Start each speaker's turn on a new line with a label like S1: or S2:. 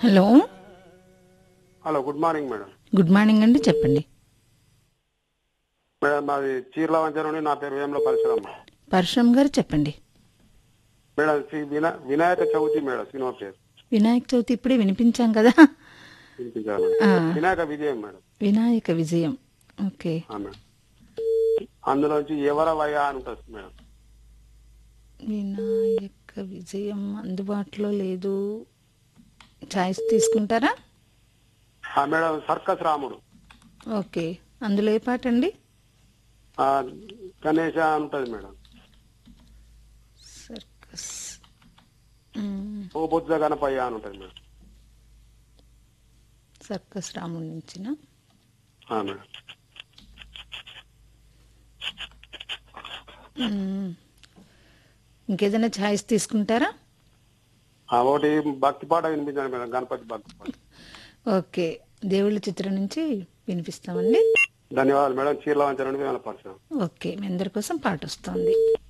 S1: Hello
S2: hello good morning madam
S1: good morning అండి చెప్పండి
S2: madam మాది చీర్ల వంచన నుండి నా పేరు వేముల పరశురామ
S1: పరశురామ్ గారు చెప్పండి
S2: మేడం శ్రీ వినా వినాయక చవితి మేడం సినిమా పేరు
S1: వినాయక చవితి ఇప్పుడే వినిపించాం కదా
S2: వినిపించాలి
S1: ఆ,
S2: వినాయక విజయం మేడం
S1: వినాయక విజయం ఓకే
S2: ఆ మేడం అందులోంచి ఎవరవయ్యా అని ఉంటుంది మేడం
S1: వినాయక విజయం అందుబాటులో లేదు ఛాయిస్ తీసుకుంటారా
S2: ఆ మేడం సర్కస్ రాముడు
S1: ఓకే అందులో ఏ పాట అండి
S2: ఆ గణేష అని ఉంటుంది మేడం
S1: సర్కస్ మ్మ్,
S2: ఓ బుద్ధ గణపయ్య అని ఉంటుంది మేడం
S1: సర్కస్ రాముడి నుంచిన
S2: ఆ మేడం
S1: మ్మ్. ఇంకేదైనా ఛాయిస్ తీసుకుంటారా
S2: ఆ ఒకటి భక్తి పాట వినిపించాను మేడం గణపతి భక్తి పాట
S1: ఓకే దేవుళ్ళ చిత్రం నుంచి వినిపిస్తామండి
S2: ధన్యవాదాలు మేడం చీర్ల వంచన నుండి వేముల పరశురామ
S1: ఓకే మీ అందరి కోసం పాట వస్తుంది